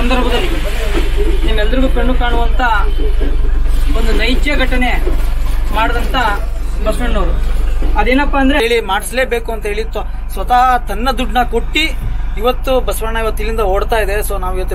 ಸಂದರ್ಭದಲ್ಲಿ ನಿಮ್ಮೆಲ್ಲರಿಗೂ ಕಣ್ಣು ಕಾಣುವಂತ ಒಂದು ನೈಜ ಘಟನೆ ಮಾಡಿದಂತ ಬಸವಣ್ಣವರು ಅದೇನಪ್ಪ ಅಂದ್ರೆ ಹೇಳಿ ಮಾಡಿಸ್ಲೇಬೇಕು ಅಂತ ಹೇಳಿ ತ- ಸ್ವತಃ ತನ್ನ ದುಡ್ಡನ್ನ ಕೊಟ್ಟಿ ಇವತ್ತು ಬಸವಣ್ಣ ಇವತ್ತು ಇಲ್ಲಿಂದ ಓಡ್ತಾ ಇದೆ ಸೊ ನಾವು ಇವತ್ತು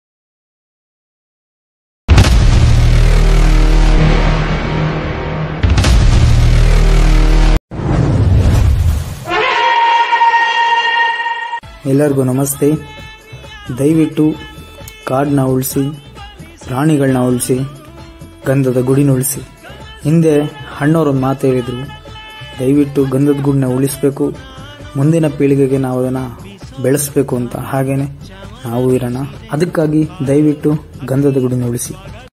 ಎಲ್ಲರಿಗೂ ನಮಸ್ತೆ ದಯವಿಟ್ಟು ಕಾಡನ್ನ ಉಳಿಸಿ ಪ್ರಾಣಿಗಳನ್ನ ಉಳಿಸಿ ಗಂಧದ ಗುಡಿನ ಉಳಿಸಿ ಹಿಂದೆ ಹಣ್ಣವರೊಂದು ಮಾತು ಹೇಳಿದರು ದಯವಿಟ್ಟು ಗಂಧದ ಗುಡಿನ ಉಳಿಸಬೇಕು ಮುಂದಿನ ಪೀಳಿಗೆಗೆ ನಾವು ಅದನ್ನು ಬೆಳೆಸಬೇಕು ಅಂತ ಹಾಗೇನೆ ನಾವು ಇರೋಣ ಅದಕ್ಕಾಗಿ ದಯವಿಟ್ಟು ಗಂಧದ ಗುಡಿನ ಉಳಿಸಿ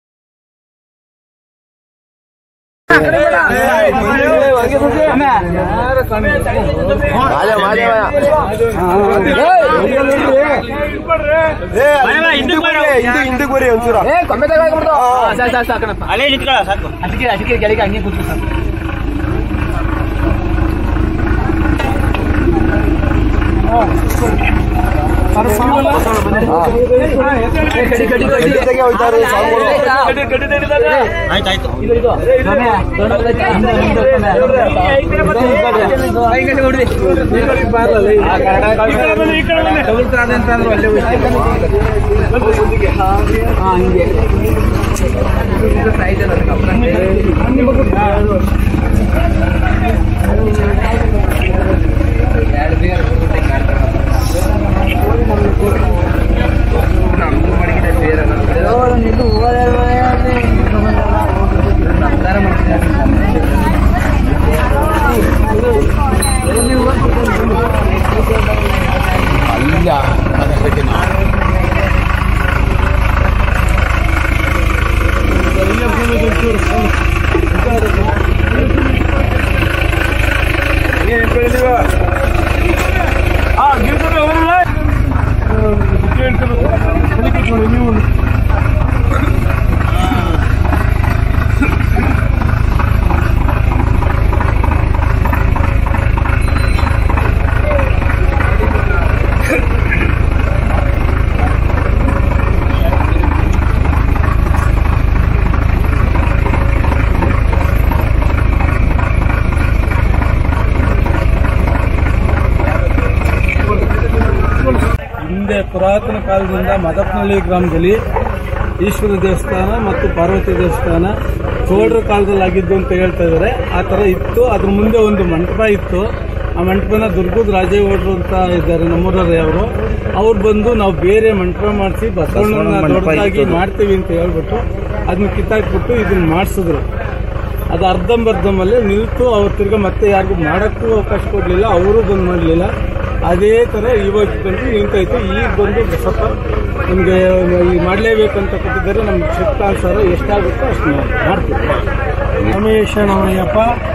ಹಿಂದೆ ಪುರಾತನ ಕಾಲದಿಂದ ಮದಪನಹಳ್ಳಿ ಗ್ರಾಮದಲ್ಲಿ ಈಶ್ವರ ದೇವಸ್ಥಾನ ಮತ್ತು ಪಾರ್ವತಿ ದೇವಸ್ಥಾನ ಚೋಳರ ಕಾಲದಲ್ಲಿ ಆಗಿದ್ದು ಅಂತ ಹೇಳ್ತಾ ಇದ್ದಾರೆ ಆ ತರ ಇತ್ತು ಅದ್ರ ಮುಂದೆ ಒಂದು ಮಂಟಪ ಇತ್ತು ಆ ಮಂಟಪನ ದುರ್ಗದ ರಾಜೇಗೌಡರು ಅಂತ ಇದ್ದಾರೆ ನಮ್ಮೂರವರೇ ಅವರು ಅವ್ರು ಬಂದು ನಾವು ಬೇರೆ ಮಂಟಪ ಮಾಡಿಸಿ ಬಸವಣ್ಣನ ದೊಡ್ಡದಾಗಿ ಮಾಡ್ತೀವಿ ಅಂತ ಹೇಳ್ಬಿಟ್ಟು ಅದನ್ನ ಕಿತ್ತಾಕ್ಬಿಟ್ಟು ಇದನ್ನ ಮಾಡಿಸಿದ್ರು ಅದು ಅರ್ಧಂಬರ್ಧಮಲ್ಲೇ ನಿಲ್ತು ಅವ್ರು ತಿರ್ಗಾ ಮತ್ತೆ ಯಾರಿಗೂ ಮಾಡಕ್ಕೂ ಅವಕಾಶ ಕೊಡಲಿಲ್ಲ ಅವರು ಬಂದು ಮಾಡಲಿಲ್ಲ ಅದೇ ಥರ ಇವಾಗ ಬಂದು ನಿಂತೈತೆ ಈಗ ಬಂದು ಸ್ವಲ್ಪ ನಮಗೆ ಈ ಮಾಡಲೇಬೇಕಂತ ಕೊಟ್ಟಿದ್ದಾರೆ ನಮ್ಮ ಶಕ್ತಾನುಸಾರ ಎಷ್ಟಾಗುತ್ತೋ ಅಷ್ಟು ನಾವು ಮಾಡ್ತೀವಿ ರಮೇಶನವಯ್ಯಪ್ಪ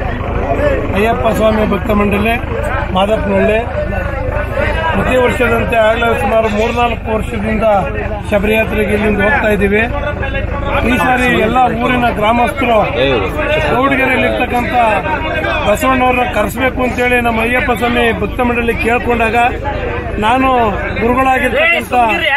ಅಯ್ಯಪ್ಪ ಸ್ವಾಮಿ ಭಕ್ತ ಮಂಡಳಿ ಮಾದಪ್ಪನಹಳ್ಳಿ ಪ್ರತಿ ವರ್ಷದಂತೆ ಆಗಲೇ ಸುಮಾರು ಮೂರ್ನಾಲ್ಕು ವರ್ಷದಿಂದ ಶಬರಿಯಾತ್ರೆಗೆ ಇಲ್ಲಿಂದ ಹೋಗ್ತಾ ಇದ್ದೀವಿ ಈ ಸಾರಿ ಎಲ್ಲ ಊರಿನ ಗ್ರಾಮಸ್ಥರು ಗೌಡಗೆರೆಯಲ್ಲಿರ್ತಕ್ಕಂಥ ಬಸವಣ್ಣವ್ರನ್ನ ಕರೆಸಬೇಕು ಅಂತೇಳಿ ನಮ್ಮ ಅಯ್ಯಪ್ಪ ಸ್ವಾಮಿ ಭಕ್ತ ಮಂಡಳಿ ಕೇಳ್ಕೊಂಡಾಗ ನಾನು ಗುರುಗಳಾಗಿರ್ತಕ್ಕಂಥ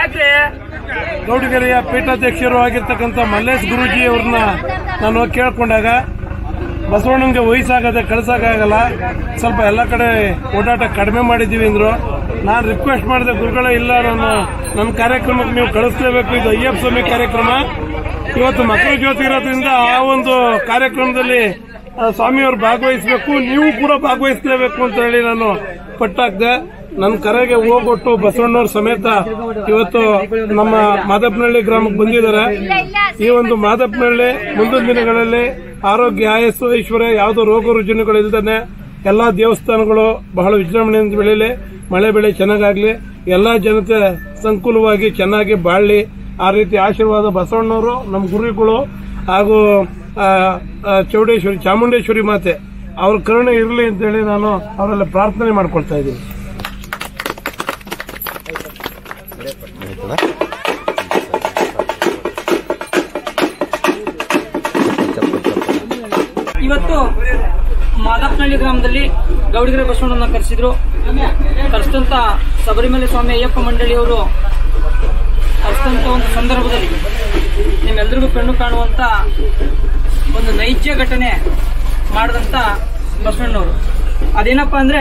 ಗೌಡಗೆರೆಯ ಪೀಠಾಧ್ಯಕ್ಷರು ಆಗಿರ್ತಕ್ಕಂಥ ಮಲ್ಲೇಶ್ ಗುರೂಜಿ ಅವ್ರನ್ನ ನಾನು ಹೋಗಿ ಕೇಳ್ಕೊಂಡಾಗ ಬಸವಣ್ಣಂಗೆ ವಯಸ್ಸಾಗದೆ ಕಳ್ಸಕ್ಕಾಗಲ್ಲ ಸ್ವಲ್ಪ ಎಲ್ಲ ಕಡೆ ಓಡಾಟ ಕಡಿಮೆ ಮಾಡಿದ್ದೀವಿ ಅಂದ್ರು ನಾನು ರಿಕ್ವೆಸ್ಟ್ ಮಾಡಿದೆ ಗುರುಗಳೇ ಇಲ್ಲ ನಾನು ನನ್ನ ಕಾರ್ಯಕ್ರಮಕ್ಕೆ ನೀವು ಕಳಿಸ್ಲೇಬೇಕು ಇದು ಅಯ್ಯಪ್ಪ ಸ್ವಾಮಿ ಕಾರ್ಯಕ್ರಮ ಇವತ್ತು ಮಕರ ಜ್ಯೋತಿ ಇರೋದ್ರಿಂದ ಆ ಒಂದು ಕಾರ್ಯಕ್ರಮದಲ್ಲಿ ಆ, ಸ್ವಾಮಿಯವರು ಭಾಗವಹಿಸಬೇಕು ನೀವು ಕೂಡ ಭಾಗವಹಿಸಲೇಬೇಕು ಅಂತ ಹೇಳಿ ನಾನು ಪಟ್ಟಾಕ್ದೆ ನನ್ನ ಕರೆಗೆ ಹೋಗೊಟ್ಟು ಬಸವಣ್ಣವ್ರ ಸಮೇತ ಇವತ್ತು ನಮ್ಮ ಮಾದಪ್ಪನಹಳ್ಳಿ ಗ್ರಾಮಕ್ಕೆ ಬಂದಿದ್ದಾರೆ ಈ ಒಂದು ಮಾದಪ್ಪನಹಳ್ಳಿ ಮುಂದಿನ ದಿನಗಳಲ್ಲಿ ಆರೋಗ್ಯ ಆಯಸ್ಸು ಐಶ್ವರ್ಯ ಯಾವುದೋ ರೋಗ ರುಜಿನಗಳು ಇಲ್ದೇನೆ ಎಲ್ಲಾ ದೇವಸ್ಥಾನಗಳು ಬಹಳ ವಿಜೃಂಭಣೆಯಿಂದ ಬೆಳೀಲಿ ಮಳೆ ಬೆಳೆ ಚೆನ್ನಾಗಾಗ್ಲಿ ಎಲ್ಲಾ ಜನತೆ ಸಂಕುಲವಾಗಿ ಚೆನ್ನಾಗಿ ಬಾಳ್ಲಿ ಆ ರೀತಿ ಆಶೀರ್ವಾದ ಬಸವಣ್ಣವರು ನಮ್ಮ ಗುರುಗಳು ಹಾಗೂ ಆ, ಆ, ಚೌಡೇಶ್ವರಿ ಚಾಮುಂಡೇಶ್ವರಿ ಮಾತೆ ಅವ್ರ ಕರುಣೆ ಇರಲಿ ಅಂತೇಳಿ ನಾನು ಅವರೆಲ್ಲ ಪ್ರಾರ್ಥನೆ ಮಾಡ್ಕೊಳ್ತಾ ಇದ್ದೀನಿ ಇವತ್ತು ಮಾದಪ್ಪನಹಳ್ಳಿ ಗ್ರಾಮದಲ್ಲಿ ಗೌಡಿಗೆರೆ ಬಸವಣ್ಣನ ಕರೆಸಿದ್ರು ಕರೆಸಿದಂತ ಶಬರಿಮಲೆ ಸ್ವಾಮಿ ಅಯ್ಯಪ್ಪ ಮಂಡಳಿಯವರು ಕರೆಸಿದಂತ ಇರ್ತಕ್ಕಂಥ ಒಂದು ಸಂದರ್ಭದಲ್ಲಿ ನಿಮ್ಮೆಲ್ರಿಗೂ ಕಣ್ಣು ಕಾಣುವಂತ ಒಂದು ನೈಜ ಘಟನೆ ಮಾಡಿದಂತ ಬಸವಣ್ಣವರು ಅದೇನಪ್ಪ ಅಂದ್ರೆ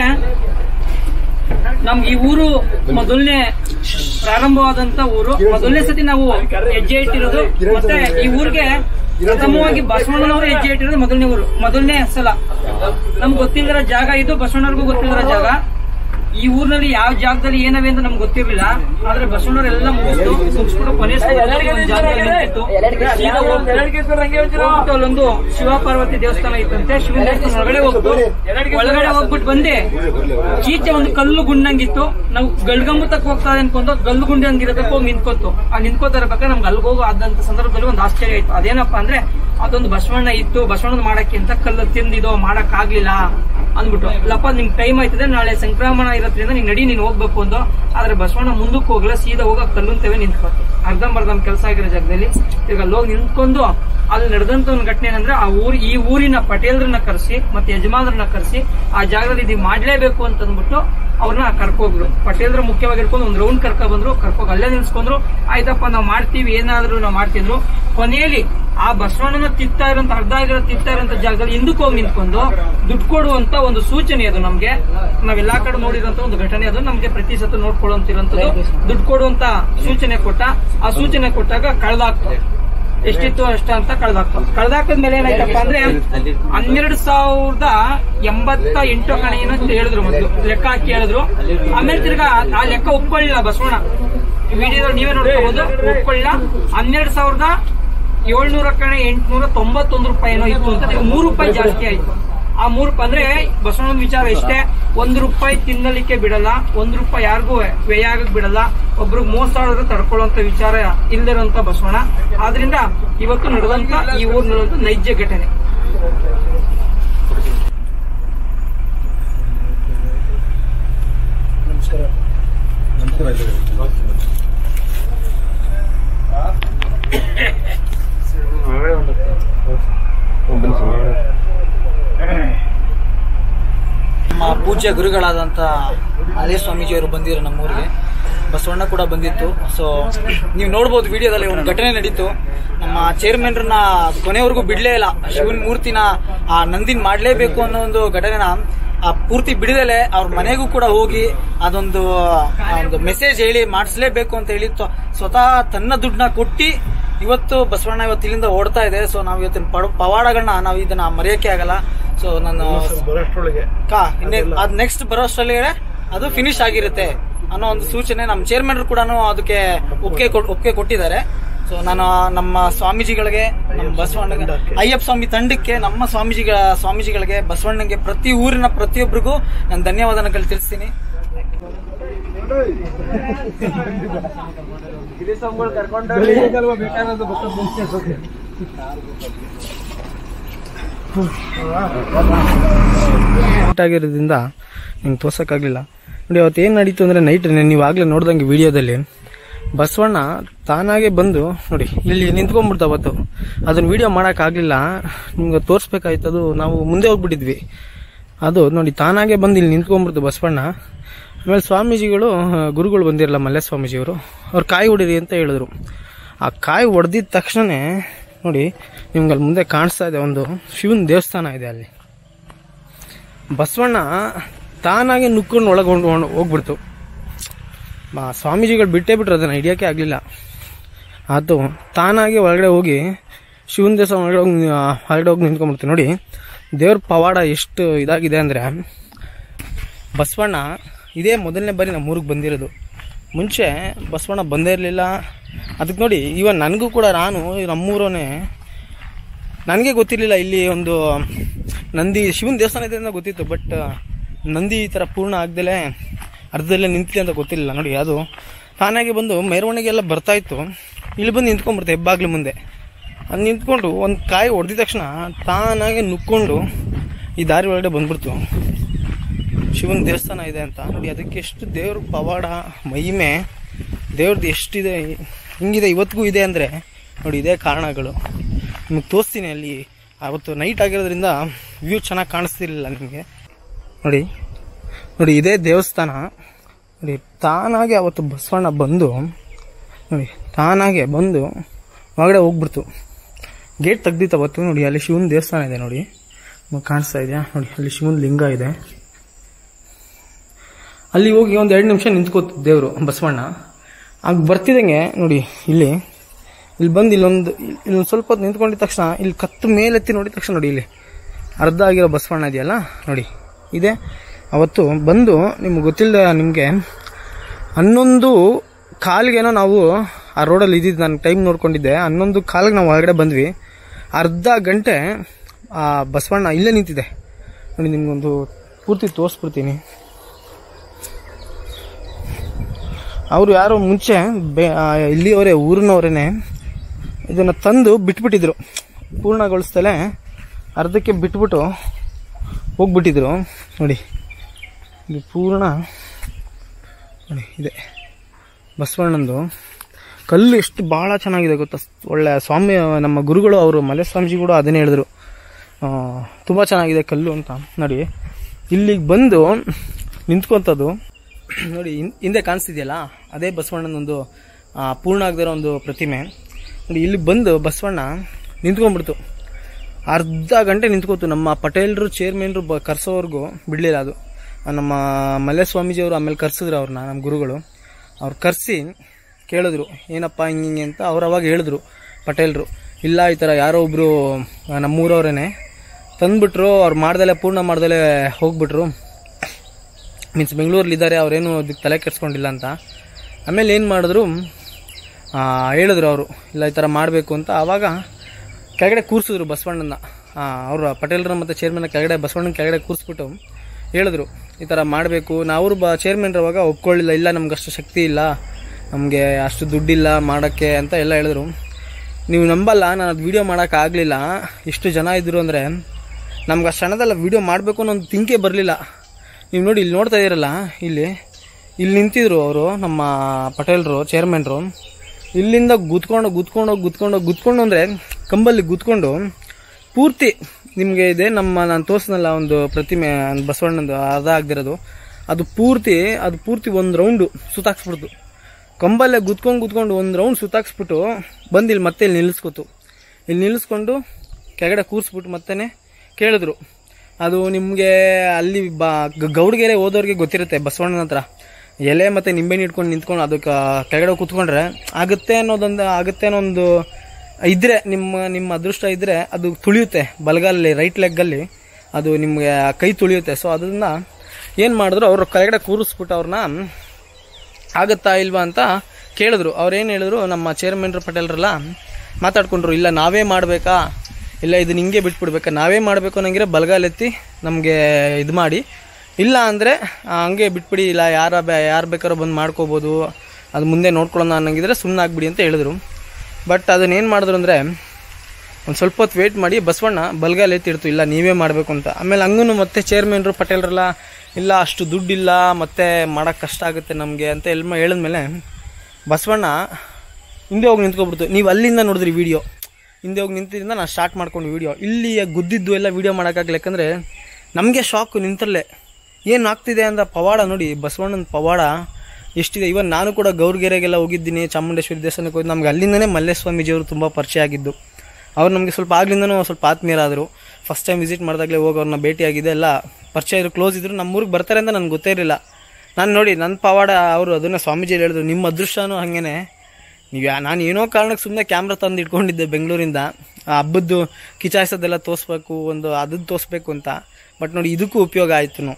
ನಮ್ಗೆ ಈ ಊರು ಮೊದಲನೇ ಪ್ರಾರಂಭವಾದಂತ ಊರು ಮೊದಲನೇ ಸತಿ ನಾವು ಹೆಜ್ಜೆ ಇಟ್ಟಿರೋದು ಮತ್ತೆ ಈ ಊರಿಗೆ ಪ್ರಥಮವಾಗಿ ಬಸವಣ್ಣನವರು ಹೆಜ್ಜೆ ಇಟ್ಟಿರೋದು ಮೊದಲನೇ ಊರು ಮೊದಲನೇ ಸಲ ನಮ್ಗೆ ಗೊತ್ತಿಲ್ಲದ ಜಾಗ ಇದು ಬಸವಣ್ಣವ್ರಿಗೂ ಗೊತ್ತಿಲ್ಲದ ಜಾಗ ಈ ಊರಿನಲ್ಲಿ ಯಾವ ಜಾಗದಲ್ಲಿ ಏನವೆ ಅಂತ ನಮ್ಗೆ ಗೊತ್ತಿರಲಿಲ್ಲ ಆದ್ರೆ ಬಸವಣ್ಣವರೆಲ್ಲ ಮುಗಿಸ್ತು ಮುಗಿಸ್ಬಿಟ್ಟು ಕೊನೆ ಸ್ಥಳದಲ್ಲಿ ಒಂದ್ ಜಾಗದಲ್ಲಿ ನಿಂತಿತ್ತು. ಸೀದಾ ಹೋಗ್ಬಿಟ್ಟು ಹೋಗ್ಬಿಟ್ಟು ಅಲ್ಲೊಂದು ಶಿವ ಪಾರ್ವತಿ ದೇವಸ್ಥಾನ ಇತ್ತಂತೆ ಶಿವನ ದೇವಸ್ಥಾನ ಒಳಗಡೆ ಹೋಗ್ಬಿಟ್ಟು ಒಳಗಡೆ ಹೋಗ್ಬಿಟ್ಟು ಬಂದೆ ಈಚೆ ಒಂದು ಕಲ್ಲು ಗುಂಡಂಗಿತ್ತು ನಾವು ಗಲ್ಗಂಬ ತಕ್ಕ ಹೋಗ್ತಾ ಇದೆ ಅನ್ಕೊಂಡು ಗಲ್ಲು ಗುಂಡಿ ಹಂಗಿರಬೇಕು ಹೋಗಿ ನಿಂತ್ಕೋತು ಆ ನಿಂತ್ಕೋತಾ ಇರ್ಬೇಕಾದ್ರೆ ನಮ್ಗೆ ಅಲ್ಲಿಗೆ ಹೋಗೋ ಆದಂತ ಸಂದರ್ಭದಲ್ಲಿ ಒಂದು ಆಶ್ಚರ್ಯ ಆಯ್ತು ಅದೇನಪ್ಪ ಅಂದ್ರೆ ಅದೊಂದು ಬಸವಣ್ಣ ಇತ್ತು ಬಸವಣ್ಣನ ಮಾಡಕ್ಕೆ ಅಂತ ಕಲ್ಲು ತಿಂದಿದೋ ಮಾಡಕ್ ಆಗ್ಲಿಲ್ಲ ಅಂದ್ಬಿಟ್ಟು ಲಪ್ಪ ನಿಮ್ ಟೈಮ್ ಆಯ್ತದೆ ನಾಳೆ ಸಂಕ್ರಮಣ ಇರೋದ್ರಿಂದ ನೀನ್ ನಡಿ ನೀನ್ ಹೋಗ್ಬೇಕು ಅಂದು ಆದ್ರೆ ಬಸವಣ್ಣ ಮುಂದಕ್ಕೆ ಹೋಗ್ಲ ಸೀದಾ ಹೋಗ ಕಲ್ಲುಂತೇವೆ ನಿಂತ್ಕೊತು ಅರ್ಧಂಬರ್ಧಂ ಕೆಲಸ ಆಗಿರೋ ಜಾಗದಲ್ಲಿ ಈಗ ಅಲ್ಲಿ ಹೋಗಿ ನಿಂತ್ಕೊಂಡು ಅಲ್ಲಿ ನಡೆದಂತ ಒಂದು ಘಟನೆ ಏನಂದ್ರೆ ಆ ಊರ್ ಈ ಊರಿನ ಪಟೇಲ್ರನ್ನ ಕರೆಸಿ ಮತ್ತೆ ಯಜಮಾನರನ್ನ ಕರೆಸಿ ಆ ಜಾಗದಲ್ಲಿ ಇದು ಮಾಡ್ಲೇಬೇಕು ಅಂತ ಅಂದ್ಬಿಟ್ಟು ಅವ್ರನ್ನ ಕರ್ಕೋಗ್ರು ಪಟೇಲ್ರ ಮುಖ್ಯವಾಗಿ ಹಿಡ್ಕೊಂಡು ಒಂದು ರೌಂಡ್ ಕರ್ಕೊ ಬಂದ್ರು ಕರ್ಕೋಗಿ ಅಲ್ಲೇ ನಿಲ್ಸ್ಕೊಂಡ್ರು ಆಯ್ತಪ್ಪ ನಾವು ಮಾಡ್ತೀವಿ ಏನಾದ್ರೂ ನಾವು ಮಾಡ್ತಿದ್ರು ಕೊನೆಯಲ್ಲಿ ಆ ಬಸವಣ್ಣನ ತಿತ್ತಾ ಇರೋಂತ ಅರ್ಧ ಆಗಿರೋ ತಿತ್ತಾ ಇರೋಂತ ಜಾಗದಲ್ಲಿ ಹಿಂದಕ್ಕೆ ಹೋಗಿ ನಿಂತ್ಕೊಂಡು ದುಡ್ಡು ಕೊಡುವಂತ ಒಂದು ಸೂಚನೆ ಅದು ನಮ್ಗೆ ನಾವೆಲ್ಲಾ ಕಡೆ ನೋಡಿರೋಂತ ಒಂದು ಘಟನೆ ಅದು ನಮ್ಗೆ ಪ್ರತಿ ಸತ ನೋಡ್ಕೊಳ್ಳುವಂತಿರೋಂಥದ್ದು ದುಡ್ಡು ಕೊಡುವಂತ ಸೂಚನೆ ಕೊಟ್ಟ ಆ ಸೂಚನೆ ಕೊಟ್ಟಾಗ ಕಳೆದಾಕ್ತು ಎಷ್ಟಿತ್ತು ಅಷ್ಟ ಅಂತ ಕಳೆದಾಕ್ತು ಕಳೆದಾಕದ್ಮೇಲೆ ಏನಾಯ್ತಪ್ಪ ಅಂದ್ರೆ ಹನ್ನೆರಡು ಸಾವಿರದ ಎಂಬತ್ತ ಎಂಟು ಕಣೆ ಏನೋ ಅಂತ ಹೇಳಿದ್ರು ಮೊದ್ಲು ಲೆಕ್ಕ ಹಾಕಿ ಹೇಳಿದ್ರು ಆಮೇಲೆ ತಿರ್ಗಾ ಆ ಲೆಕ್ಕ ಒಪ್ಕೊಳ್ಳಿಲ್ಲ ಬಸವಣ್ಣ ವಿಡಿಯೋದಲ್ಲಿ ನೀವೇ ನೋಡ್ಕೋಬಹುದು ಒಪ್ಕೊಳ್ಳಿಲ್ಲ ಹನ್ನೆರಡು ಸಾವಿರದ ಏಳ್ನೂರ ಕಣೆ ಎಂಟ್ನೂರ ತೊಂಬತ್ತೊಂದು ರೂಪಾಯಿ ಏನೋ ಇತ್ತು ಅಂತ ಈಗ ಮೂರು ರೂಪಾಯಿ ಜಾಸ್ತಿ ಆಯ್ತು ಆ ಮೂರು ರೂಪಾಯಿ ಅಂದ್ರೆ ಬಸವಣ್ಣನ ವಿಚಾರ ಇಷ್ಟೇ ಒಂದು ರೂಪಾಯಿ ತಿನ್ನಲಿಕ್ಕೆ ಬಿಡಲ್ಲ ಒಂದು ರೂಪಾಯಿ ಯಾರಿಗೂ ವ್ಯಯ ಆಗಕ್ ಬಿಡಲ್ಲ ಒಬ್ರಿಗೆ ಮೋಸ ಆಡಿದ್ರೆ ತಡ್ಕೊಳ್ಳುವಂತ ವಿಚಾರ ಇಲ್ದಿರೋಂತ ಬಸವಣ್ಣ ಆದ್ರಿಂದ ಇವತ್ತು ನಡೆದಂತ ಈ ಊರಿನಲ್ಲಂತೂ ನೈಜ ಘಟನೆ ನಮ್ಮ ಪೂಜ್ಯ ಗುರುಗಳಾದಂಥ ಅದೇ ಸ್ವಾಮೀಜಿಯವರು ಬಂದಿದ್ರು ನಮ್ಮೂರಿಗೆ ಬಸವಣ್ಣ ಕೂಡ ಬಂದಿತ್ತು ಸೊ ನೀವು ನೋಡ್ಬೋದು ವಿಡಿಯೋದಲ್ಲಿ ಒಂದು ಘಟನೆ ನಡೀತು ನಮ್ಮ ಚೇರ್ಮನ್ರನ್ನ ಕೊನೆವರೆಗೂ ಬಿಡ್ಲೇ ಇಲ್ಲ ಶಿವನ್ ಮೂರ್ತಿನ ಆ ನಂದಿನ್ ಮಾಡ್ಲೇಬೇಕು ಅನ್ನೋ ಒಂದು ಘಟನೆನ ಆ ಪೂರ್ತಿ ಬಿಡದಲೆ ಅವ್ರ ಮನೆಗೂ ಕೂಡ ಹೋಗಿ ಅದೊಂದು ಆ ಒಂದು ಮೆಸೇಜ್ ಹೇಳಿ ಮಾಡಿಸ್ಲೇಬೇಕು ಅಂತ ಹೇಳಿ ತ- ಸ್ವತಃ ತನ್ನ ದುಡ್ಡನ್ನ ಕೊಟ್ಟಿ ಇವತ್ತು ಬಸವಣ್ಣ ಇವತ್ತು ಇಲ್ಲಿಂದ ಓಡ್ತಾ ಇದೆ ಸೊ ನಾವು ಇವತ್ತಿನ ಪಡ ಪವಾಡಗಳನ್ನ ನಾವು ಇದನ್ನ ಮರೆಯೋಕೆ ಆಗಲ್ಲ ಸೊ ನಾನು ಕಾ ಇನ್ನೇ ಅದ್ ನೆಕ್ಸ್ಟ್ ಬರೋಷ್ಟರಲ್ಲಿ ಅದು ಫಿನಿಶ್ ಆಗಿರುತ್ತೆ ಅನ್ನೋ ಒಂದು ಸೂಚನೆ ನಮ್ಮ ಚೇರ್ಮನ್ ಕೂಡ ಅದಕ್ಕೆ ಒಪ್ಪಿಗೆ ಕೊಟ್- ಒಪ್ಪಿಗೆ ಕೊಟ್ಟಿದ್ದಾರೆ ಸೊ ನಾನು ನಮ್ಮ ಸ್ವಾಮೀಜಿಗಳಿಗೆ ನಮ್ಮ ಬಸವಣ್ಣಗೆ ಅಯ್ಯಪ್ಪ ಸ್ವಾಮಿ ತಂಡಕ್ಕೆ ನಮ್ಮ ಸ್ವಾಮೀಜಿಗಳ ಸ್ವಾಮೀಜಿಗಳಿಗೆ ಬಸವಣ್ಣಗೆ ಪ್ರತಿ ಊರಿನ ಪ್ರತಿಯೊಬ್ಬರಿಗೂ ನಾನು ಧನ್ಯವಾದಗಳು ತಿಳಿಸ್ತೀನಿ ಆಗಿರೋದ್ರಿಂದ ನಿಮ್ಗೆ ತೋರ್ಸೋಕ್ಕಾಗಲಿಲ್ಲ ನೋಡಿ ಅವತ್ತು ಏನು ನಡೀತು ಅಂದರೆ ನೈಟ್ ನೀವು ಆಗಲೇ ನೋಡ್ದಂಗೆ ವಿಡಿಯೋದಲ್ಲಿ ಬಸವಣ್ಣ ತಾನಾಗೆ ಬಂದು ನೋಡಿ ಇಲ್ಲಿ ನಿಂತ್ಕೊಂಡ್ಬಿಡ್ತು ಅವತ್ತು ಅದನ್ನ ವಿಡಿಯೋ ಮಾಡೋಕ್ಕಾಗಲಿಲ್ಲ ನಿಮ್ಗೆ ತೋರಿಸ್ಬೇಕಾಯ್ತು ಅದು ನಾವು ಮುಂದೆ ಹೋಗ್ಬಿಟ್ಟಿದ್ವಿ ಅದು ನೋಡಿ ತಾನಾಗೆ ಬಂದು ಇಲ್ಲಿ ನಿಂತ್ಕೊಂಡ್ಬಿಡ್ತು ಬಸವಣ್ಣ ಆಮೇಲೆ ಸ್ವಾಮೀಜಿಗಳು ಆ, ಗುರುಗಳು ಬಂದಿರಲ್ಲ ಮಲ್ಲೆ ಸ್ವಾಮೀಜಿಯವರು ಅವ್ರು ಕಾಯಿ ಹೊಡೀರಿ ಅಂತ ಹೇಳಿದ್ರು ಆ ಕಾಯಿ ಹೊಡೆದಿದ ತಕ್ಷಣನೇ ನೋಡಿ ನಿಮ್ಗೆ ಅಲ್ಲಿ ಮುಂದೆ ಕಾಣಿಸ್ತಾ ಇದೆ ಒಂದು ಶಿವನ ದೇವಸ್ಥಾನ ಇದೆ ಅಲ್ಲಿ ಬಸವಣ್ಣ ತಾನಾಗೆ ನುಕ್ಕೊಂಡು ಒಳಗೆ ಹೊಂಡ್- ಹೋಗ್ಬಿಡ್ತು ಬಾ ಸ್ವಾಮೀಜಿಗಳು ಬಿಟ್ಟೇ ಬಿಟ್ರು ಅದನ್ನು ಹಿಡಿಯೋಕೆ ಆಗಲಿಲ್ಲ ಅದು ತಾನಾಗೆ ಒಳಗಡೆ ಹೋಗಿ ಶಿವನ ದೇವಸ್ಥಾನ ಒಳಗಡೆ ಹೋಗಿ ಆ, ಹೊರಗಡೆ ಹೋಗಿ ನಿಂತ್ಕೊಂಡ್ಬಿಡ್ತು ನೋಡಿ ದೇವ್ರ ಪವಾಡ ಎಷ್ಟು ಇದಾಗಿದೆ ಅಂದರೆ ಬಸವಣ್ಣ ಇದೇ ಮೊದಲನೇ ಬಾರಿ ನಮ್ಮ ಊರಿಗೆ ಬಂದಿರೋದು ಮುಂಚೆ ಬಸವಣ್ಣ ಬಂದೇ ಇರಲಿಲ್ಲ ಅದಕ್ಕೆ ನೋಡಿ ಇವನ್ ನನಗೂ ಕೂಡ ನಾನು ನಮ್ಮೂರವನೇ ನನಗೆ ಗೊತ್ತಿರಲಿಲ್ಲ ಇಲ್ಲಿ ಒಂದು ನಂದಿ ಶಿವನ ದೇವಸ್ಥಾನ ಇದೆ ಅಂತ ಗೊತ್ತಿತ್ತು ಬಟ್ ನಂದಿ ಈ ಥರ ಪೂರ್ಣ ಆಗ್ದಲೇ ಅರ್ಧದಲ್ಲೇ ನಿಂತಿದೆ ಅಂತ ಗೊತ್ತಿರಲಿಲ್ಲ ನೋಡಿ ಅದು ತಾನಾಗೆ ಬಂದು ಮೆರವಣಿಗೆ ಎಲ್ಲ ಬರ್ತಾ ಇತ್ತು ಇಲ್ಲಿ ಬಂದು ನಿಂತ್ಕೊಂಡ್ಬಿಡ್ತು ಹೆಬ್ಬಾಗ್ಲ ಮುಂದೆ ಅದು ನಿಂತ್ಕೊಂಡು ಒಂದು ಕಾಯಿ ಹೊಡೆದಿದ ತಕ್ಷಣ ತಾನಾಗೆ ನುಕ್ಕೊಂಡು ಈ ದಾರಿ ಒಳಗಡೆ ಬಂದ್ಬಿಡ್ತು ಶಿವನ ದೇವಸ್ಥಾನ ಇದೆ ಅಂತ ನೋಡಿ ಅದಕ್ಕೆ ಎಷ್ಟು ದೇವ್ರ ಪವಾಡ ಮಹಿಮೆ ದೇವ್ರದ್ದು ಎಷ್ಟಿದೆ ಹಿಂಗಿದೆ ಇವತ್ತಿಗೂ ಇದೆ ಅಂದರೆ ನೋಡಿ ಇದೇ ಕಾರಣಗಳು ನಿಮಗೆ ತೋರಿಸ್ತೀನಿ ಅಲ್ಲಿ ಅವತ್ತು ನೈಟ್ ಆಗಿರೋದ್ರಿಂದ ವ್ಯೂ ಚೆನ್ನಾಗಿ ಕಾಣಿಸ್ತಿರ್ಲಿಲ್ಲ ನಿಮಗೆ ನೋಡಿ ನೋಡಿ ಇದೇ ದೇವಸ್ಥಾನ ನೋಡಿ ತಾನಾಗೆ ಅವತ್ತು ಬಸವಣ್ಣ ಬಂದು ನೋಡಿ ತಾನಾಗೆ ಬಂದು ಒಳಗಡೆ ಹೋಗ್ಬಿಡ್ತು ಗೇಟ್ ತೆಗ್ದಿತ್ತು ಅವತ್ತು ನೋಡಿ ಅಲ್ಲಿ ಶಿವನ ದೇವಸ್ಥಾನ ಇದೆ ನೋಡಿ ನಿಮ್ಗೆ ಕಾಣಿಸ್ತಾ ಇದೆಯಾ ನೋಡಿ ಅಲ್ಲಿ ಶಿವನ ಲಿಂಗ ಇದೆ ಅಲ್ಲಿ ಹೋಗಿ ಒಂದು ಎರಡು ನಿಮಿಷ ನಿಂತ್ಕೋತು ದೇವರು ಬಸವಣ್ಣ ಆಗ ಬರ್ತಿದಂಗೆ ನೋಡಿ ಇಲ್ಲಿ ಇಲ್ಲಿ ಬಂದು ಇಲ್ಲೊಂದು ಇಲ್ಲೊಂದು ಸ್ವಲ್ಪ ಹೊತ್ತು ನಿಂತ್ಕೊಂಡಿದ ತಕ್ಷಣ ಇಲ್ಲಿ ಕತ್ತು ಮೇಲೆತ್ತಿ ನೋಡಿದ ತಕ್ಷಣ ನೋಡಿ ಇಲ್ಲಿ ಅರ್ಧ ಆಗಿರೋ ಬಸವಣ್ಣ ಇದೆಯಲ್ಲ ನೋಡಿ ಇದೆ ಅವತ್ತು ಬಂದು ನಿಮ್ಗೆ ಗೊತ್ತಿಲ್ಲದ ನಿಮಗೆ ಹನ್ನೊಂದು ಕಾಲಿಗೇನೋ ನಾವು ಆ ರೋಡಲ್ಲಿ ಇದ್ದಿದ್ದು ನಾನು ಟೈಮ್ ನೋಡ್ಕೊಂಡಿದ್ದೆ ಹನ್ನೊಂದು ಕಾಲಿಗೆ ನಾವು ಹೊರಗಡೆ ಬಂದ್ವಿ ಅರ್ಧ ಗಂಟೆ ಆ ಬಸವಣ್ಣ ಇಲ್ಲೇ ನಿಂತಿದೆ ನೋಡಿ ನಿಮ್ಗೊಂದು ಪೂರ್ತಿ ತೋರಿಸ್ಬಿಡ್ತೀನಿ ಅವರು ಯಾರೋ ಮುಂಚೆ ಬೆ ಆ, ಇಲ್ಲಿಯವರೇ ಊರಿನವರೇನೆ ಇದನ್ನು ತಂದು ಬಿಟ್ಬಿಟ್ಟಿದ್ರು ಪೂರ್ಣಗೊಳಿಸ್ತಲೇ ಅರ್ಧಕ್ಕೆ ಬಿಟ್ಬಿಟ್ಟು ಹೋಗ್ಬಿಟ್ಟಿದ್ರು ನೋಡಿ ಇದು ಪೂರ್ಣ ನೋಡಿ ಇದೆ ಬಸವಣ್ಣಂದು ಕಲ್ಲು ಎಷ್ಟು ಭಾಳ ಚೆನ್ನಾಗಿದೆ ಗೊತ್ತಾ ಒಳ್ಳೆ ಸ್ವಾಮಿ ನಮ್ಮ ಗುರುಗಳು ಅವರು ಮಲೆ ಸ್ವಾಮೀಜಿ ಕೂಡ ಅದನ್ನೇ ಹೇಳಿದ್ರು ತುಂಬ ಚೆನ್ನಾಗಿದೆ ಕಲ್ಲು ಅಂತ ನೋಡಿ ಇಲ್ಲಿಗೆ ಬಂದು ನಿಂತ್ಕೊಂಥದ್ದು ನೋಡಿ ಹಿಂ- ಹಿಂದೆ ಕಾಣಿಸ್ತಿದೆಯಲ್ಲ ಅದೇ ಬಸವಣ್ಣನೊಂದು ಆ, ಪೂರ್ಣ ಆಗದಿರೋ ಒಂದು ಪ್ರತಿಮೆ ನೋಡಿ ಇಲ್ಲಿ ಬಂದು ಬಸವಣ್ಣ ನಿಂತ್ಕೊಂಡ್ಬಿಡ್ತು ಅರ್ಧ ಗಂಟೆ ನಿಂತ್ಕೋತು ನಮ್ಮ ಪಟೇಲ್ರು ಚೇರ್ಮನ್ರು ಬ ಕರ್ಸೋವರೆಗೂ ಬಿಡಲಿಲ್ಲ ಅದು ಆ, ನಮ್ಮ ಮಲ್ಲೆ ಸ್ವಾಮೀಜಿಯವರು ಆಮೇಲೆ ಕರ್ಸಿದ್ರು ಅವ್ರನ್ನ ನಮ್ಮ ಗುರುಗಳು ಅವ್ರು ಕರೆಸಿ ಕೇಳಿದ್ರು ಏನಪ್ಪ ಹಿಂಗೆ ಹಿಂಗೆ ಅಂತ ಅವ್ರು ಅವಾಗ ಹೇಳಿದ್ರು ಪಟೇಲ್ರು ಇಲ್ಲ ಈ ಥರ ಯಾರೋ ಒಬ್ಬರು ನಮ್ಮೂರವ್ರೇನೆ ತಂದ್ಬಿಟ್ರು ಅವ್ರು ಮಾಡ್ದಲೆ ಪೂರ್ಣ ಮಾಡ್ದಲೆ ಹೋಗ್ಬಿಟ್ರು ಮೀನ್ಸ್ ಬೆಂಗಳೂರಲ್ಲಿ ಇದ್ದಾರೆ ಅವರೇನು ಅದಕ್ಕೆ ತಲೆ ಕೆಡ್ಸ್ಕೊಂಡಿಲ್ಲ ಅಂತ ಆಮೇಲೆ ಏನು ಮಾಡಿದ್ರು ಆ, ಹೇಳಿದ್ರು ಅವರು ಇಲ್ಲ ಈ ಥರ ಮಾಡಬೇಕು ಅಂತ ಆವಾಗ ಕೆಳಗಡೆ ಕೂರಿಸಿದ್ರು ಬಸವಣ್ಣನ ಅವರು ಪಟೇಲ್ರ ಮತ್ತು ಚೇರ್ಮನ್ ಕೆಳಗಡೆ ಬಸವಣ್ಣನ ಕೆಳಗಡೆ ಕೂರಿಸ್ಬಿಟ್ಟು ಹೇಳಿದ್ರು ಈ ಥರ ಮಾಡಬೇಕು ನಾವು ಬ ಚೇರ್ಮನ್ರು ಅವಾಗ ಒಪ್ಕೊಳ್ಳಿಲ್ಲ ಇಲ್ಲ ನಮ್ಗೆ ಅಷ್ಟು ಶಕ್ತಿ ಇಲ್ಲ ನಮಗೆ ಅಷ್ಟು ದುಡ್ಡಿಲ್ಲ ಮಾಡೋಕ್ಕೆ ಅಂತ ಎಲ್ಲ ಹೇಳಿದ್ರು ನೀವು ನಂಬಲ್ಲ ನಾನು ಅದು ವೀಡಿಯೋ ಮಾಡೋಕ್ಕಾಗಲಿಲ್ಲ ಇಷ್ಟು ಜನ ಇದ್ರು ಅಂದರೆ ನಮ್ಗೆ ಆ ಕ್ಷಣದಲ್ಲ ವೀಡಿಯೋ ಮಾಡಬೇಕು ಅನ್ನೋ ಒಂದು ತಿಂಕೆ ಬರಲಿಲ್ಲ ನೀವು ನೋಡಿ ಇಲ್ಲಿ ನೋಡ್ತಾ ಇದ್ದೀರಲ್ಲ ಇಲ್ಲಿ ಇಲ್ಲಿ ನಿಂತಿದ್ರು ಅವರು ನಮ್ಮ ಪಟೇಲ್ರು ಚೇರ್ಮನ್ರು ಇಲ್ಲಿಂದ ಗುದ್ಕೊಂಡು ಗುದ್ಕೊಂಡು ಗುದ್ಕೊಂಡು ಗುದ್ಕೊಂಡು ಅಂದರೆ ಕಂಬಲ್ಲಿ ಗುದ್ಕೊಂಡು ಪೂರ್ತಿ ನಿಮಗೆ ಇದೆ ನಮ್ಮ ನಾನು ತೋರಿಸ್ನಲ್ಲ ಒಂದು ಪ್ರತಿಮೆ ಒಂದು ಬಸವಣ್ಣಂದು ಅರ್ಧ ಆಗದಿರೋದು ಅದು ಪೂರ್ತಿ ಅದು ಪೂರ್ತಿ ಒಂದು ರೌಂಡು ಸುತ್ತಾಕ್ಸ್ಬಿಡ್ತು ಕಂಬಲ್ಲೇ ಗುದ್ಕೊಂಡು ಗುದ್ಕೊಂಡು ಒಂದು ರೌಂಡ್ ಸುತ್ತಾಕ್ಸ್ಬಿಟ್ಟು ಬಂದು ಇಲ್ಲಿ ಮತ್ತೆ ಇಲ್ಲಿ ನಿಲ್ಲಿಸ್ಕೊತು ಇಲ್ಲಿ ನಿಲ್ಲಿಸ್ಕೊಂಡು ಕೆಳಗಡೆ ಕೂರಿಸ್ಬಿಟ್ಟು ಮತ್ತೇನೆ ಕೇಳಿದ್ರು ಅದು ನಿಮಗೆ ಅಲ್ಲಿ ಬಾ ಗ- ಗೌಡಗೆರೆ ಹೋದವ್ರಿಗೆ ಗೊತ್ತಿರುತ್ತೆ ಬಸವಣ್ಣನ ಹತ್ರ ಎಲೆ ಮತ್ತೆ ನಿಂಬೆಹಣ್ಣು ಇಟ್ಕೊಂಡು ನಿಂತ್ಕೊಂಡು ಅದಕ್ಕೆ ಕೆಳಗಡೆ ಕೂತ್ಕೊಂಡ್ರೆ ಆಗುತ್ತೆ ಅನ್ನೋದೊಂದು ಆಗುತ್ತೆ ಅನ್ನೋ ಒಂದು ಇದ್ರೆ ನಿಮ್ಮ ನಿಮ್ಮ ಅದೃಷ್ಟ ಇದ್ರೆ ಅದು ತುಳಿಯುತ್ತೆ ಬಲಗಾಲಲ್ಲಿ ರೈಟ್ ಲೆಗ್ಗಲ್ಲಿ ಅದು ನಿಮಗೆ ಕೈ ತುಳಿಯುತ್ತೆ ಸೊ ಅದನ್ನ ಏನು ಮಾಡಿದ್ರು ಅವರು ಕೆಳಗಡೆ ಕೂರಿಸ್ಬಿಟ್ಟು ಅವ್ರನ್ನ ಆಗತ್ತಾ ಇಲ್ವಾ ಅಂತ ಕೇಳಿದ್ರು ಅವ್ರೇನು ಹೇಳಿದ್ರು ನಮ್ಮ ಚೇರ್ಮನ್ರು ಪಟೇಲ್ರೆಲ್ಲ ಮಾತಾಡ್ಕೊಂಡ್ರು ಇಲ್ಲ ನಾವೇ ಮಾಡಬೇಕಾ ಇಲ್ಲ ಇದನ್ನ ಹಿಂಗೆ ಬಿಟ್ಬಿಡ್ಬೇಕಾ ನಾವೇ ಮಾಡಬೇಕು ಅನ್ನಂಗಿದ್ರೆ ಬಲಗಾಲೆತ್ತಿ ನಮಗೆ ಇದು ಮಾಡಿ ಇಲ್ಲ ಅಂದರೆ ಹಂಗೆ ಬಿಟ್ಬಿಡಿ ಇಲ್ಲ ಯಾರ ಬೇ ಯಾರು ಬೇಕಾದ್ರೂ ಬಂದು ಮಾಡ್ಕೋಬೋದು ಅದು ಮುಂದೆ ನೋಡ್ಕೊಳ್ಳೋಣ ಅನ್ನಂಗಿದ್ರೆ ಸುಮ್ಮನೆ ಆಗ್ಬಿಡಿ ಅಂತ ಹೇಳಿದ್ರು ಬಟ್ ಅದನ್ನೇನು ಮಾಡಿದ್ರು ಅಂದರೆ ಒಂದು ಸ್ವಲ್ಪ ಹೊತ್ತು ವೇಟ್ ಮಾಡಿ ಬಸವಣ್ಣ ಬಲ್ಗಾಲ್ ಎತ್ತಿಡ್ತು ಇಲ್ಲ ನೀವೇ ಮಾಡಬೇಕು ಅಂತ ಆಮೇಲೆ ಹಂಗೂ ಮತ್ತೆ ಚೇರ್ಮನ್ರು ಪಟೇಲ್ರೆಲ್ಲ ಇಲ್ಲ ಅಷ್ಟು ದುಡ್ಡಿಲ್ಲ ಮತ್ತೆ ಮಾಡೋಕ್ಕೆ ಕಷ್ಟ ಆಗುತ್ತೆ ನಮಗೆ ಅಂತ ಎಲ್ಲ ಹೇಳಿದ್ಮೇಲೆ ಬಸವಣ್ಣ ಹಿಂದೆ ಹೋಗಿ ನಿಂತ್ಕೊಬಿಡ್ತು ನೀವು ಅಲ್ಲಿಂದ ನೋಡಿದ್ರಿ ವಿಡಿಯೋ ಹಿಂದೆ ಹೋಗಿ ನಿಂತಿದ್ರಿಂದ ನಾನು ಸ್ಟಾರ್ಟ್ ಮಾಡ್ಕೊಂಡು ವಿಡಿಯೋ ಇಲ್ಲಿ ಗುದ್ದಿದ್ದು ಎಲ್ಲ ವಿಡಿಯೋ ಮಾಡೋಕ್ಕಾಗಲ್ಲ ಯಾಕಂದರೆ ನಮಗೆ ಶಾಕು ನಿಂತರಲ್ಲೇ ಏನು ಆಗ್ತಿದೆ ಅಂತ ಪವಾಡ ನೋಡಿ ಬಸವಣ್ಣನ ಪವಾಡ ಎಷ್ಟಿದೆ ಇವನ್ ನಾನು ಕೂಡ ಗೌರ್ಗೆರೆಗೆಲ್ಲ ಹೋಗಿದ್ದೀನಿ ಚಾಮುಂಡೇಶ್ವರಿ ದೇವಸ್ಥಾನಕ್ಕೆ ಹೋಗಿ ನಮ್ಗೆ ಅಲ್ಲಿಂದನೇ ಮಲ್ಲೇಸ್ವಾಮೀಜಿಯವರು ತುಂಬ ಪರಿಚಯ ಆಗಿದ್ದು ಅವ್ರು ನಮಗೆ ಸ್ವಲ್ಪ ಆಗ್ಲಿಂದನೂ ಸ್ವಲ್ಪ ಆತ್ಮೀಯರಾದರು ಫಸ್ಟ್ ಟೈಮ್ ವಿಸಿಟ್ ಮಾಡಿದಾಗಲೇ ಹೋಗಿ ಅವ್ರನ್ನ ಭೇಟಿಯಾಗಿದೆ ಎಲ್ಲ ಪರಿಚಯ ಇದ್ರು ಕ್ಲೋಸ್ ಇದ್ರು ನಮ್ಮ ಊರಿಗೆ ಬರ್ತಾರೆ ಅಂತ ನನಗೆ ಗೊತ್ತೇ ಇರಲಿಲ್ಲ ನಾನು ನೋಡಿ ನನ್ನ ಪವಾಡ ಅವರು ಅದನ್ನ ಸ್ವಾಮೀಜಿ ಹೇಳಿದ್ರು ನಿಮ್ಮ ಅದೃಷ್ಟನೂ ಹಾಗೇನೆ ನೀವು ಯಾ- ನಾನು ಏನೋ ಕಾರಣಕ್ಕೆ ಸುಮ್ಮನೆ ಕ್ಯಾಮ್ರಾ ತಂದು ಇಟ್ಕೊಂಡಿದ್ದೆ ಬೆಂಗಳೂರಿಂದ ಆ ಹಬ್ಬದ್ದು ಕಿಚಾಯಿಸೋದೆಲ್ಲ ತೋರಿಸ್ಬೇಕು ಒಂದು ಅದನ್ನು ತೋರಿಸ್ಬೇಕು ಅಂತ ಬಟ್ ನೋಡಿ ಇದಕ್ಕೂ ಉಪಯೋಗ ಆಯ್ತು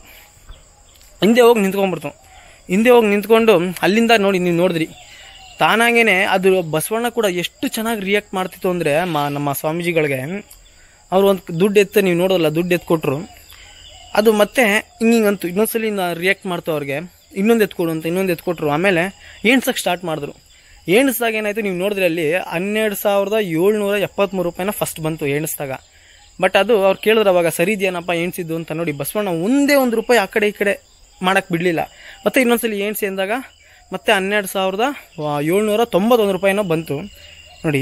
ಹಿಂದೆ ಹೋಗಿ ನಿಂತ್ಕೊಂಡ್ಬಿಡ್ತು ಹಿಂದೆ ಹೋಗಿ ನಿಂತ್ಕೊಂಡು ಅಲ್ಲಿಂದ ನೋಡಿ ನೀವು ನೋಡಿದ್ರಿ ತಾನಾಗೇನೆ ಅದು ಬಸವಣ್ಣ ಕೂಡ ಎಷ್ಟು ಚೆನ್ನಾಗಿ ರಿಯಾಕ್ಟ್ ಮಾಡ್ತಿತ್ತು ಅಂದರೆ ಮಾ ನಮ್ಮ ಸ್ವಾಮೀಜಿಗಳಿಗೆ ಅವ್ರು ಒಂದು ದುಡ್ಡು ಎತ್ತ ನೀವು ನೋಡೋಲ್ಲ ದುಡ್ಡು ಎತ್ತು ಕೊಟ್ಟರು ಅದು ಮತ್ತೆ ಹಿಂಗಿಂಗಂತು ಇನ್ನೊಂದ್ಸಲಿ ರಿಯಾಕ್ಟ್ ಮಾಡ್ತು ಅವ್ರಿಗೆ ಇನ್ನೊಂದು ಎತ್ಕೊಡು ಅಂತ ಇನ್ನೊಂದು ಎತ್ಕೊಟ್ರು ಆಮೇಲೆ ಎಣ್ಸಕ್ಕೆ ಸ್ಟಾರ್ಟ್ ಮಾಡಿದ್ರು ಎಣಿಸ್ದಾಗ ಏನಾಯ್ತು ನೀವು ನೋಡಿದ್ರೆ ಅಲ್ಲಿ ಹನ್ನೆರಡು ಸಾವಿರದ ಏಳ್ನೂರ ಎಪ್ಪತ್ತ್ಮೂರು ರೂಪಾಯಿನ ಫಸ್ಟ್ ಬಂತು ಎಣಿಸ್ದಾಗ ಬಟ್ ಅದು ಅವ್ರು ಕೇಳಿದ್ರು ಅವಾಗ ಸರಿ ಇದೆಯೇನಪ್ಪ ಎಣಿಸಿದ್ದು ಅಂತ ನೋಡಿ ಬಸವಣ್ಣ ಒಂದೇ ಒಂದು ರೂಪಾಯಿ ಆ ಕಡೆ ಈ ಕಡೆ ಮಾಡಕ್ಕೆ ಬಿಡಲಿಲ್ಲ ಮತ್ತೆ ಇನ್ನೊಂದ್ಸಲಿ ಎಣಿಸಿ ಅಂದಾಗ ಮತ್ತೆ ಹನ್ನೆರಡು ಸಾವಿರದ ಏಳ್ನೂರ ತೊಂಬತ್ತೊಂದು ರೂಪಾಯಿನೋ ಬಂತು ನೋಡಿ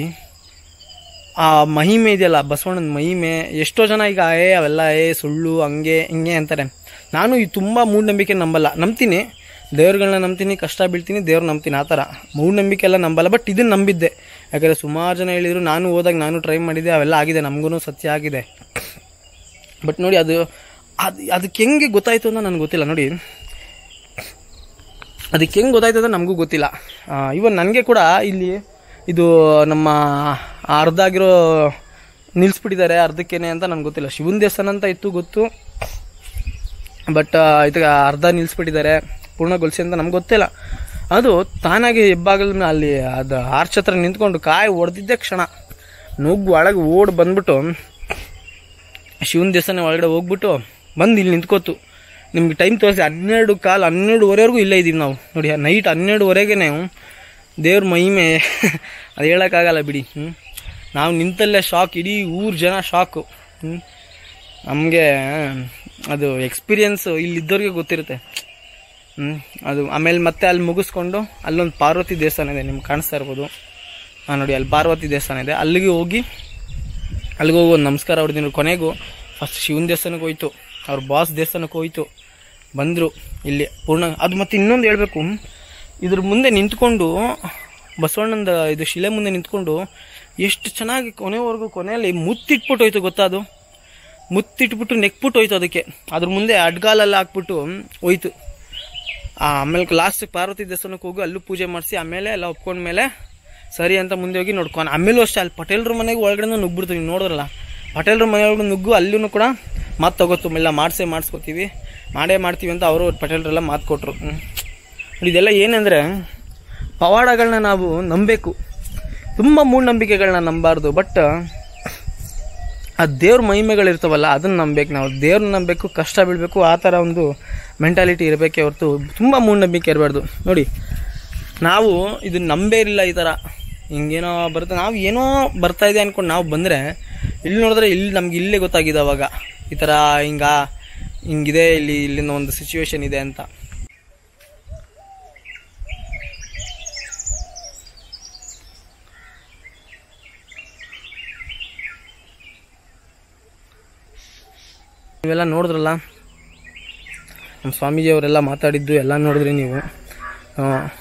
ಆ ಮಹಿಮೆ ಇದೆಯಲ್ಲ ಬಸವಣ್ಣನ ಮಹಿಮೆ ಎಷ್ಟೋ ಜನ ಈಗ ಏ ಅವೆಲ್ಲ ಏ ಸುಳ್ಳು ಹಂಗೆ ಹಿಂಗೆ ಅಂತಾರೆ ನಾನು ಈ ತುಂಬ ಮೂಢನಂಬಿಕೆ ನಂಬಲ್ಲ ನಂಬ್ತೀನಿ ದೇವ್ರುಗಳನ್ನ ನಂಬ್ತೀನಿ ಕಷ್ಟ ಬೀಳ್ತೀನಿ ದೇವ್ರು ನಂಬ್ತೀನಿ ಆ ಥರ ಮೂಢನಂಬಿಕೆ ಎಲ್ಲ ನಂಬಲ್ಲ ಬಟ್ ಇದನ್ನ ನಂಬಿದ್ದೆ ಯಾಕಂದರೆ ಸುಮಾರು ಜನ ಹೇಳಿದ್ರು ನಾನು ಹೋದಾಗ ನಾನು ಟ್ರೈ ಮಾಡಿದ್ದೆ ಅವೆಲ್ಲ ಆಗಿದೆ ನಮಗೂ ಸತ್ಯ ಆಗಿದೆ ಬಟ್ ನೋಡಿ ಅದು ಅದು ಅದಕ್ಕೆ ಹೆಂಗೆ ಗೊತ್ತಾಯ್ತು ಅಂತ ನನಗೆ ಗೊತ್ತಿಲ್ಲ ನೋಡಿ ಅದಕ್ಕೆ ಹೆಂಗೆ ಗೊತ್ತಾಯ್ತು ಅಂತ ನಮಗೂ ಗೊತ್ತಿಲ್ಲ ಇವನ್ ನನಗೆ ಕೂಡ ಇಲ್ಲಿ ಇದು ನಮ್ಮ ಅರ್ಧ ಆಗಿರೋ ನಿಲ್ಲಿಸ್ಬಿಟ್ಟಿದ್ದಾರೆ ಅರ್ಧಕ್ಕೇನೆ ಅಂತ ನನಗೆ ಗೊತ್ತಿಲ್ಲ ಶಿವನ ದೇವಸ್ಥಾನ ಅಂತ ಇತ್ತು ಗೊತ್ತು ಬಟ್ ಇದಕ್ಕೆ ಅರ್ಧ ನಿಲ್ಲಿಸ್ಬಿಟ್ಟಿದ್ದಾರೆ ಪೂರ್ಣಗೊಳಿಸಿ ಅಂತ ನಮ್ಗೆ ಗೊತ್ತಿಲ್ಲ ಅದು ತಾನಾಗಿ ಹೆಬ್ಬಾಗಲ ಅಲ್ಲಿ ಅದು ಆರ್ಚ್ ಹತ್ರ ನಿಂತ್ಕೊಂಡು ಕಾಯಿ ಹೊಡೆದಿದ್ದೆ ಕ್ಷಣ ನುಗ್ಗು ಒಳಗೆ ಓಡ್ ಬಂದ್ಬಿಟ್ಟು ಶಿವನ ದೇವಸ್ಥಾನ ಒಳಗಡೆ ಹೋಗ್ಬಿಟ್ಟು ಬಂದು ಇಲ್ಲಿ ನಿಂತ್ಕೋತು ನಿಮ್ಗೆ ಟೈಮ್ ತೋರಿಸಿ ಹನ್ನೆರಡು ಕಾಲು ಹನ್ನೆರಡುವರೆವರೆಗೂ ಇಲ್ಲೇ ಇದ್ದೀವಿ ನಾವು ನೋಡಿ ನೈಟ್ ಹನ್ನೆರಡುವರೆಗೆ ನಾವು ದೇವ್ರ ಮಹಿಮೆ ಅದು ಹೇಳೋಕ್ಕಾಗಲ್ಲ ಬಿಡಿ ಹ್ಞೂ ನಾವು ನಿಂತಲ್ಲೇ ಶಾಕ್ ಇಡೀ ಊರು ಜನ ಶಾಕು ಹ್ಞೂ ನಮಗೆ ಅದು ಎಕ್ಸ್ಪೀರಿಯನ್ಸ್ ಇಲ್ಲಿದ್ದವ್ರಿಗೆ ಗೊತ್ತಿರುತ್ತೆ ಹ್ಞೂ ಅದು ಆಮೇಲೆ ಮತ್ತೆ ಅಲ್ಲಿ ಮುಗಿಸ್ಕೊಂಡು ಅಲ್ಲೊಂದು ಪಾರ್ವತಿ ದೇವಸ್ಥಾನ ಇದೆ ನಿಮ್ಗೆ ಕಾಣಿಸ್ತಾ ಇರ್ಬೋದು ಹಾಂ ನೋಡಿ ಅಲ್ಲಿ ಪಾರ್ವತಿ ದೇವಸ್ಥಾನ ಇದೆ ಅಲ್ಲಿಗೆ ಹೋಗಿ ಅಲ್ಲಿಗೆ ಹೋಗಿ ಒಂದು ನಮಸ್ಕಾರ ಹೊಡೆದಿನ ಕೊನೆಗೂ ಫಸ್ಟ್ ಶಿವನ ದೇವಸ್ಥಾನಕ್ಕೆ ಹೋಯ್ತು ಅವ್ರ ಬಾಸ್ ದೇವಸ್ಥಾನಕ್ಕೆ ಹೋಯ್ತು ಬಂದರು ಇಲ್ಲಿ ಪೂರ್ಣ ಅದು ಮತ್ತೆ ಇನ್ನೊಂದು ಹೇಳಬೇಕು ಇದ್ರ ಮುಂದೆ ನಿಂತ್ಕೊಂಡು ಬಸವಣ್ಣಂದ ಇದು ಶಿಲೆ ಮುಂದೆ ನಿಂತ್ಕೊಂಡು ಎಷ್ಟು ಚೆನ್ನಾಗಿ ಕೊನೆವರೆಗೂ ಕೊನೆಯಲ್ಲಿ ಮುತ್ತಿಟ್ಬಿಟ್ಟು ಹೋಯ್ತು ಗೊತ್ತಾ ಅದು ಮುತ್ತಿಟ್ಬಿಟ್ಟು ನೆಕ್ಬಿಟ್ಟು ಹೋಯ್ತು ಅದಕ್ಕೆ ಅದ್ರ ಮುಂದೆ ಅಡ್ಗಾಲೆಲ್ಲ ಹಾಕ್ಬಿಟ್ಟು ಹೋಯ್ತು ಆ, ಆಮೇಲೆ ಲಾಸ್ಟ್ ಪಾರ್ವತಿ ದೇವಸ್ಥಾನಕ್ಕೆ ಹೋಗಿ ಅಲ್ಲೂ ಪೂಜೆ ಮಾಡಿಸಿ ಆಮೇಲೆ ಎಲ್ಲ ಒಪ್ಕೊಂಡ್ಮೇಲೆ ಸರಿ ಅಂತ ಮುಂದೆ ಹೋಗಿ ನೋಡ್ಕೊಂಡು ಆಮೇಲೂ ಅಷ್ಟೇ ಅಲ್ಲಿ ಪಟೇಲ್ರ ಮನೆಗೆ ಒಳಗಡೆ ನುಗ್ಬಿಡ್ತೀವಿ ನೀವು ನೋಡಿದ್ರಲ್ಲ ಪಟೇಲ್ರ ಮನೆಯೊಳಗೆ ನುಗ್ಗು ಅಲ್ಲೂ ಕೂಡ ಮಾತು ತಗೋತು ಇಲ್ಲ ಮಾಡಿಸೇ ಮಾಡಿಸ್ಕೋತೀವಿ ಮಾಡೇ ಮಾಡ್ತೀವಿ ಅಂತ ಅವರು ಪಟೇಲ್ರೆಲ್ಲ ಮಾತು ಕೊಟ್ಟರು ನೋಡಿ ಇದೆಲ್ಲ ಏನಂದರೆ ಪವಾಡಗಳನ್ನ ನಾವು ನಂಬಬೇಕು ತುಂಬ ಮೂಢನಂಬಿಕೆಗಳನ್ನ ನಂಬಾರ್ದು ಬಟ್ ಆ ದೇವ್ರ ಮಹಿಮೆಗಳಿರ್ತಾವಲ್ಲ ಅದನ್ನ ನಂಬೇಕು ನಾವು ದೇವ್ರನ್ನ ನಂಬಬೇಕು ಕಷ್ಟ ಬೀಳಬೇಕು ಆ ಥರ ಒಂದು ಮೆಂಟಾಲಿಟಿ ಇರಬೇಕೇ ಹೊರತು ತುಂಬ ಮೂಢನಂಬಿಕೆ ಇರಬಾರ್ದು ನೋಡಿ ನಾವು ಇದು ನಂಬೇ ಇರಲಿಲ್ಲ ಈ ಥರ ಹಿಂಗೇನೋ ಬರುತ್ತೆ ನಾವು ಏನೋ ಬರ್ತಾ ಇದೆ ಅನ್ಕೊಂಡು ನಾವು ಬಂದರೆ ಇಲ್ಲಿ ನೋಡಿದ್ರೆ ಇಲ್ಲಿ ನಮ್ಗೆ ಇಲ್ಲೇ ಗೊತ್ತಾಗಿದೆ ಅವಾಗ ಈ ಥರ ಹಿಂಗ ಹಿಂಗಿದೆ ಇಲ್ಲಿ ಇಲ್ಲಿನ ಒಂದು ಸಿಚುವೇಶನ್ ಇದೆ ಅಂತ ನೀವೆಲ್ಲ ನೋಡಿದ್ರಲ್ಲ ನಮ್ಮ ಸ್ವಾಮೀಜಿ ಅವರೆಲ್ಲ ಮಾತಾಡಿದ್ದು ಎಲ್ಲ ನೋಡಿದ್ರಿ ನೀವು ಆ,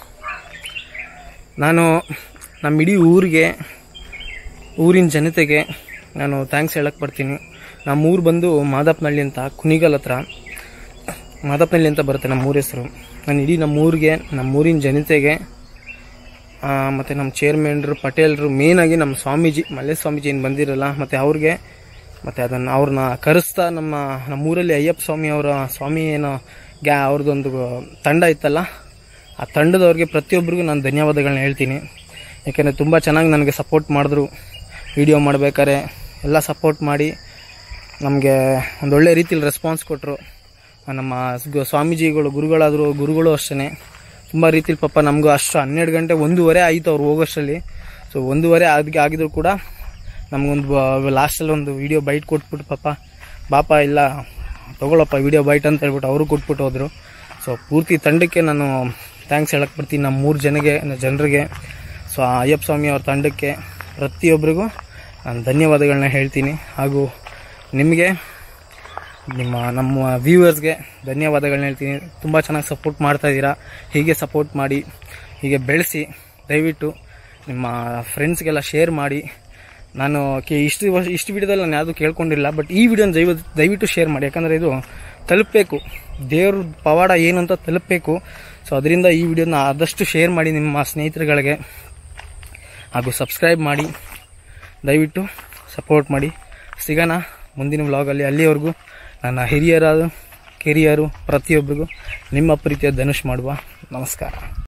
ನಾನು ನಮ್ಮ ಇಡೀ ಊರಿಗೆ ಊರಿನ ಜನತೆಗೆ ನಾನು ಥ್ಯಾಂಕ್ಸ್ ಹೇಳಕ್ಕೆ ಬರ್ತೀನಿ ನಮ್ಮ ಊರು ಬಂದು ಮಾದಪ್ಪನಹಳ್ಳಿ ಅಂತ ಕುಣಿಗಲ್ ಹತ್ರ ಮಾದಪ್ಪನಹಳ್ಳಿ ಅಂತ ಬರುತ್ತೆ ನಮ್ಮ ಊರ ಹೆಸರು ನಾನು ಇಡೀ ನಮ್ಮ ಊರಿಗೆ ನಮ್ಮ ಊರಿನ ಜನತೆಗೆ ಆ, ಮತ್ತು ನಮ್ಮ ಚೇರ್ಮನ್ರು ಪಟೇಲ್ರು ಮೇನಾಗಿ ನಮ್ಮ ಸ್ವಾಮೀಜಿ ಮಲ್ಲೆ ಸ್ವಾಮೀಜಿ ಏನು ಬಂದಿರಲ್ಲ ಮತ್ತು ಅವ್ರಿಗೆ ಮತ್ತು ಅದನ್ನು ಅವ್ರನ್ನ ಕರೆಸ್ತಾ ನಮ್ಮ ನಮ್ಮೂರಲ್ಲಿ ಅಯ್ಯಪ್ಪ ಸ್ವಾಮಿ ಅವರ ಸ್ವಾಮಿ ಏನೋ ಗ್ಯಾ ಅವ್ರದ್ದೊಂದು ತಂಡ ಇತ್ತಲ್ಲ ಆ ತಂಡದವ್ರಿಗೆ ಪ್ರತಿಯೊಬ್ಬರಿಗೂ ನಾನು ಧನ್ಯವಾದಗಳನ್ನ ಹೇಳ್ತೀನಿ ಯಾಕೆಂದರೆ ತುಂಬ ಚೆನ್ನಾಗಿ ನನಗೆ ಸಪೋರ್ಟ್ ಮಾಡಿದ್ರು ವಿಡಿಯೋ ಮಾಡಬೇಕಾದ್ರೆ ಎಲ್ಲ ಸಪೋರ್ಟ್ ಮಾಡಿ ನಮಗೆ ಒಂದೊಳ್ಳೆ ರೀತಿಯಲ್ಲಿ ರೆಸ್ಪಾನ್ಸ್ ಕೊಟ್ಟರು ನಮ್ಮ ಸ್- ಸ್ವಾಮೀಜಿಗಳು ಗುರುಗಳಾದರು ಗುರುಗಳು ಅಷ್ಟೇ ತುಂಬ ರೀತಿಲಿ ಪಾಪ ನಮಗೂ ಅಷ್ಟು ಹನ್ನೆರಡು ಗಂಟೆ ಒಂದೂವರೆ ಆಯಿತು ಅವ್ರು ಹೋಗೋಷ್ಟರಲ್ಲಿ ಸೊ ಒಂದೂವರೆ ಆಗಿ ಆಗಿದ್ರು ಕೂಡ ನಮಗೊಂದು ಲಾಸ್ಟಲ್ಲಿ ಒಂದು ವಿಡಿಯೋ ಬೈಟ್ ಕೊಟ್ಬಿಟ್ಟು ಪಾಪ ಬಾಪ ಇಲ್ಲ ತಗೊಳಪ್ಪ ವಿಡಿಯೋ ಬೈಟ್ ಅಂತ ಹೇಳ್ಬಿಟ್ಟು ಅವರು ಕೊಟ್ಬಿಟ್ಟು ಹೋದರು ಸೊ ಪೂರ್ತಿ ತಂಡಕ್ಕೆ ನಾನು ಥ್ಯಾಂಕ್ಸ್ ಹೇಳಕ್ಕೆ ಬರ್ತೀನಿ ನಮ್ಮ ಮೂರು ಜನಗೆ ಜನರಿಗೆ ಸೊ ಆ ಅಯ್ಯಪ್ಪ ಸ್ವಾಮಿ ಅವ್ರ ತಂಡಕ್ಕೆ ಪ್ರತಿಯೊಬ್ಬರಿಗೂ ನಾನು ಧನ್ಯವಾದಗಳನ್ನ ಹೇಳ್ತೀನಿ ಹಾಗೂ ನಿಮಗೆ ನಿಮ್ಮ ನಮ್ಮ ವ್ಯೂವರ್ಸ್ಗೆ ಧನ್ಯವಾದಗಳನ್ನ ಹೇಳ್ತೀನಿ ತುಂಬ ಚೆನ್ನಾಗಿ ಸಪೋರ್ಟ್ ಮಾಡ್ತಾ ಇದ್ದೀರಾ ಹೀಗೆ ಸಪೋರ್ಟ್ ಮಾಡಿ ಹೀಗೆ ಬೆಳೆಸಿ ದಯವಿಟ್ಟು ನಿಮ್ಮ ಫ್ರೆಂಡ್ಸ್ಗೆಲ್ಲ ಶೇರ್ ಮಾಡಿ ನಾನು ಕೆ ಇಷ್ಟು ವರ್ಷ ಇಷ್ಟು ವಿಡಿಯೋದಲ್ಲಿ ನಾನು ಯಾವುದು ಕೇಳ್ಕೊಂಡಿಲ್ಲ ಬಟ್ ಈ ವಿಡಿಯೋನ ದಯವ ದಯವಿಟ್ಟು ಶೇರ್ ಮಾಡಿ ಯಾಕಂದರೆ ಇದು ತಲುಪಬೇಕು ದೇವ್ರ ಪವಾಡ ಏನು ಅಂತ ತಲುಪಬೇಕು ಸೊ ಅದರಿಂದ ಈ ವಿಡಿಯೋನ ಆದಷ್ಟು ಶೇರ್ ಮಾಡಿ ನಿಮ್ಮ ಸ್ನೇಹಿತರುಗಳಿಗೆ ಹಾಗೂ ಸಬ್ಸ್ಕ್ರೈಬ್ ಮಾಡಿ ದಯವಿಟ್ಟು ಸಪೋರ್ಟ್ ಮಾಡಿ ಸಿಗೋಣ ಮುಂದಿನ ವ್ಲಾಗಲ್ಲಿ ಅಲ್ಲಿವರೆಗೂ ನನ್ನ ಹಿರಿಯರಾದ ಕಿರಿಯರು ಪ್ರತಿಯೊಬ್ಬರಿಗೂ ನಿಮ್ಮ ಪ್ರೀತಿಯ ಧನುಷ್ ಮಾಡುವ ನಮಸ್ಕಾರ